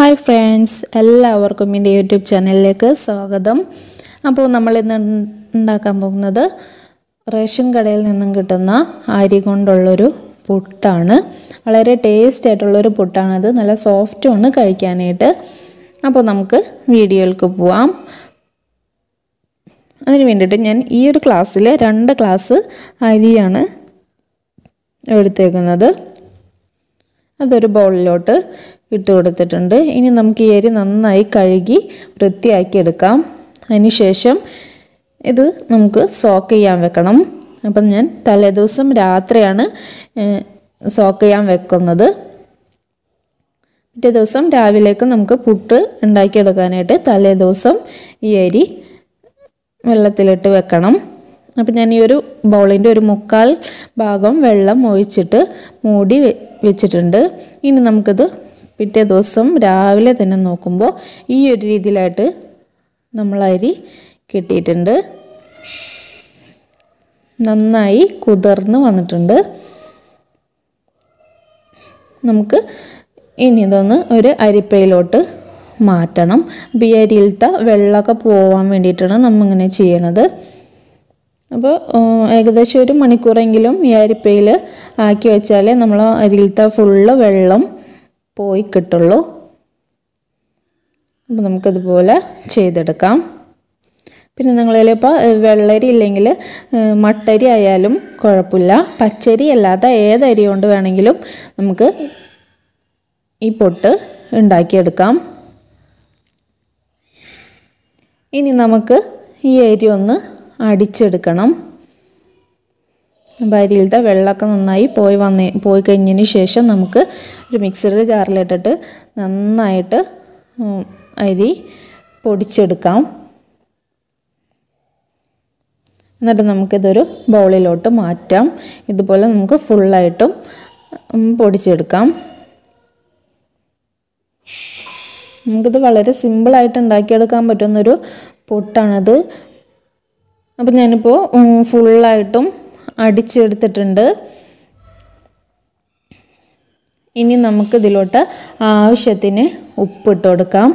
hi friends എല്ലാവർക്കും എൻ്റെ YouTube ചാനലിലേക്ക് സ്വാഗതം അപ്പോൾ നമ്മൾ ഇന്ന് ഉണ്ടാക്കാൻ പോകുന്നത് റേഷൻ കടയിൽ നിന്നും കിട്ടുന്ന അരി കൊണ്ടുള്ളൊരു പുട്ടാണ് വളരെ ടേസ്റ്റ് ആയിട്ടുള്ളൊരു പുട്ടാണത് നല്ല സോഫ്റ്റുമാണ് കഴിക്കാനായിട്ട് അപ്പോൾ നമുക്ക് വീഡിയോയിലേക്ക് പോവാം അതിന് വേണ്ടിയിട്ട് ഞാൻ ഈ ഒരു ക്ലാസ്സിൽ രണ്ട് ക്ലാസ് അരിയാണ് എടുത്തേക്കുന്നത് അതൊരു ബൗളിലോട്ട് ഇട്ട് കൊടുത്തിട്ടുണ്ട് ഇനി നമുക്ക് ഈ അരി നന്നായി കഴുകി വൃത്തിയാക്കി എടുക്കാം അതിന് ശേഷം ഇത് നമുക്ക് സോക്ക് ചെയ്യാൻ വെക്കണം അപ്പം ഞാൻ തലേദിവസം രാത്രിയാണ് സോക്ക് ചെയ്യാൻ വെക്കുന്നത് പിറ്റേ ദിവസം രാവിലേക്ക് നമുക്ക് പുട്ട് ഉണ്ടാക്കിയെടുക്കാനായിട്ട് തലേ ദിവസം ഈ അരി വെള്ളത്തിലിട്ട് വെക്കണം അപ്പം ഞാൻ ഈ ഒരു ബൗളിൻ്റെ ഒരു മുക്കാൽ ഭാഗം വെള്ളം ഒഴിച്ചിട്ട് മൂടി വെച്ചിട്ടുണ്ട് ഇനി നമുക്കിത് പിറ്റേ ദിവസം രാവിലെ തന്നെ നോക്കുമ്പോൾ ഈ ഒരു രീതിയിലായിട്ട് നമ്മൾ അരി കിട്ടിയിട്ടുണ്ട് നന്നായി കുതിർന്ന് വന്നിട്ടുണ്ട് നമുക്ക് ഇനി ഇതൊന്ന് ഒരു അരിപ്പയിലോട്ട് മാറ്റണം അപ്പോൾ ഈ അരിയിലത്തെ വെള്ളമൊക്കെ പോകാൻ വേണ്ടിയിട്ടാണ് നമ്മളിങ്ങനെ ചെയ്യണത് അപ്പോൾ ഏകദേശം ഒരു മണിക്കൂറെങ്കിലും ഈ അരിപ്പയിൽ ആക്കി വെച്ചാലേ നമ്മൾ അരിയിലത്തെ ഫുള്ള് വെള്ളം പോയി കിട്ടുള്ളൂ അപ്പോൾ നമുക്കിതുപോലെ ചെയ്തെടുക്കാം പിന്നെ നിങ്ങളിപ്പോൾ വെള്ളരി ഇല്ലെങ്കിൽ മട്ടരി ആയാലും കുഴപ്പമില്ല പച്ചരി അല്ലാത്ത ഏതരി കൊണ്ട് വേണമെങ്കിലും നമുക്ക് ഈ പൊട്ട് ഉണ്ടാക്കിയെടുക്കാം ഇനി നമുക്ക് ഈ അരി ഒന്ന് അടിച്ചെടുക്കണം അപ്പോൾ അരിയിലത്തെ വെള്ളമൊക്കെ നന്നായി പോയി വന്ന് പോയി കഴിഞ്ഞതിന് ശേഷം നമുക്ക് ഒരു മിക്സറിൽ ജാറിലിട്ടിട്ട് നന്നായിട്ട് അരി പൊടിച്ചെടുക്കാം എന്നിട്ട് നമുക്കിതൊരു ബൗളിലോട്ട് മാറ്റാം ഇതുപോലെ നമുക്ക് ഫുള്ളായിട്ടും പൊടിച്ചെടുക്കാം നമുക്കിത് വളരെ സിമ്പിളായിട്ട് ഉണ്ടാക്കിയെടുക്കാൻ പറ്റുന്നൊരു പൊട്ടാണത് അപ്പം ഞാനിപ്പോൾ ഫുള്ളായിട്ടും അടിച്ചെടുത്തിട്ടുണ്ട് ഇനി നമുക്ക് ഇതിലോട്ട് ആവശ്യത്തിന് ഉപ്പിട്ട് കൊടുക്കാം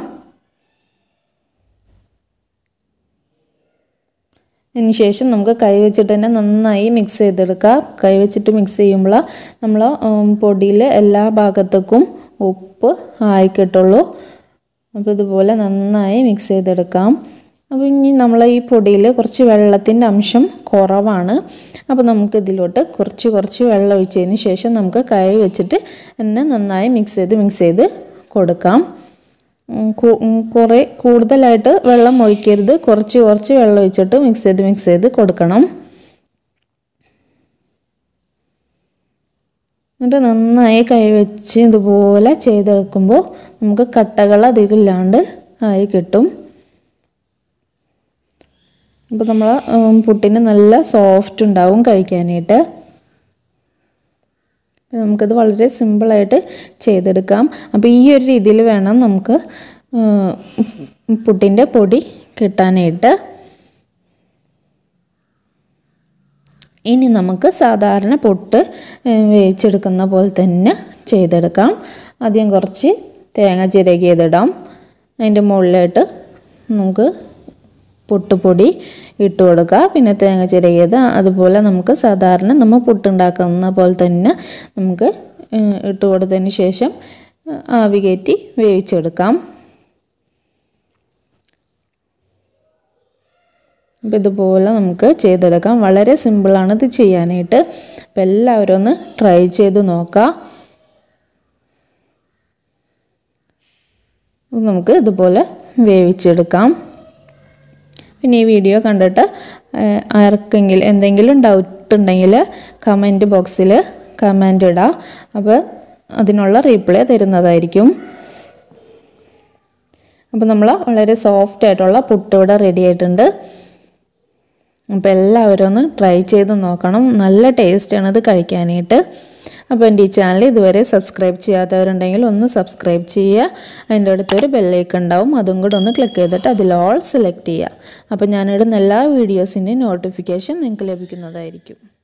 അതിന് ശേഷം നമുക്ക് കൈ വെച്ചിട്ട് തന്നെ നന്നായി മിക്സ് ചെയ്തെടുക്കാം കൈ വെച്ചിട്ട് മിക്സ് ചെയ്യുമ്പോൾ നമ്മൾ പൊടിയിൽ എല്ലാ ഭാഗത്തേക്കും ഉപ്പ് ആയി കിട്ടുള്ളൂ അപ്പോൾ ഇതുപോലെ നന്നായി മിക്സ് ചെയ്തെടുക്കാം അപ്പോൾ ഇനി നമ്മൾ ഈ പൊടിയിൽ കുറച്ച് വെള്ളത്തിൻ്റെ അംശം കുറവാണ് അപ്പോൾ നമുക്ക് ഇതിലോട്ട് കുറച്ച് കുറച്ച് വെള്ളം ഒഴിച്ചതിന് ശേഷം നമുക്ക് കൈ വെച്ചിട്ട് തന്നെ നന്നായി മിക്സ് ചെയ്ത് മിക്സ് ചെയ്ത് കൊടുക്കാം കുറേ കൂടുതലായിട്ട് വെള്ളം ഒഴിക്കരുത് കുറച്ച് കുറച്ച് വെള്ളം ഒഴിച്ചിട്ട് മിക്സ് ചെയ്ത് മിക്സ് ചെയ്ത് കൊടുക്കണം എന്നിട്ട് നന്നായി കൈവച്ച് ഇതുപോലെ ചെയ്തെടുക്കുമ്പോൾ നമുക്ക് കട്ടകൾ അധികം ഇല്ലാണ്ട് ആയി കിട്ടും അപ്പോൾ നമ്മൾ പുട്ടിന് നല്ല സോഫ്റ്റ് ഉണ്ടാവും കഴിക്കാനായിട്ട് നമുക്കിത് വളരെ സിമ്പിളായിട്ട് ചെയ്തെടുക്കാം അപ്പോൾ ഈ ഒരു രീതിയിൽ വേണം നമുക്ക് പുട്ടിൻ്റെ പൊടി കിട്ടാനായിട്ട് ഇനി നമുക്ക് സാധാരണ പൊട്ട് വേവിച്ചെടുക്കുന്ന പോലെ തന്നെ ചെയ്തെടുക്കാം ആദ്യം കുറച്ച് തേങ്ങ ചിരകിയതിടാം അതിൻ്റെ മുകളിലായിട്ട് നമുക്ക് പുട്ടുപൊടി ഇട്ട് കൊടുക്കുക പിന്നെ തേങ്ങ ചിരകിയത് അതുപോലെ നമുക്ക് സാധാരണ നമ്മൾ പുട്ടുണ്ടാക്കുന്ന പോലെ തന്നെ നമുക്ക് ഇട്ട് കൊടുത്തതിന് ശേഷം ആവി കയറ്റി വേവിച്ചെടുക്കാം അപ്പോൾ ഇതുപോലെ നമുക്ക് ചെയ്തെടുക്കാം വളരെ സിമ്പിളാണ് ഇത് ചെയ്യാനായിട്ട് അപ്പോൾ എല്ലാവരും ഒന്ന് ട്രൈ ചെയ്ത് നോക്കാം നമുക്ക് ഇതുപോലെ വേവിച്ചെടുക്കാം പിന്നെ ഈ വീഡിയോ കണ്ടിട്ട് ആർക്കെങ്കിലും എന്തെങ്കിലും ഡൗട്ട് ഉണ്ടെങ്കിൽ കമൻറ്റ് ബോക്സിൽ കമൻ്റ് ഇടാം അപ്പോൾ അതിനുള്ള റീപ്ലൈ തരുന്നതായിരിക്കും അപ്പോൾ നമ്മൾ വളരെ സോഫ്റ്റ് ആയിട്ടുള്ള പുട്ട് ഇവിടെ റെഡി ആയിട്ടുണ്ട് അപ്പോൾ എല്ലാവരും ഒന്ന് ട്രൈ ചെയ്ത് നോക്കണം നല്ല ടേസ്റ്റാണ് ഇത് കഴിക്കാനായിട്ട് അപ്പോൾ എൻ്റെ ഈ ചാനൽ ഇതുവരെ സബ്സ്ക്രൈബ് ചെയ്യാത്തവരുണ്ടെങ്കിൽ ഒന്ന് സബ്സ്ക്രൈബ് ചെയ്യുക അതിൻ്റെ അടുത്തൊരു ബെല്ലേക്ക് ഉണ്ടാവും അതും കൂടെ ഒന്ന് ക്ലിക്ക് ചെയ്തിട്ട് അതിൽ ഓൾ സെലക്ട് ചെയ്യുക അപ്പോൾ ഞാനിടുന്ന എല്ലാ വീഡിയോസിൻ്റെയും നോട്ടിഫിക്കേഷൻ നിങ്ങൾക്ക് ലഭിക്കുന്നതായിരിക്കും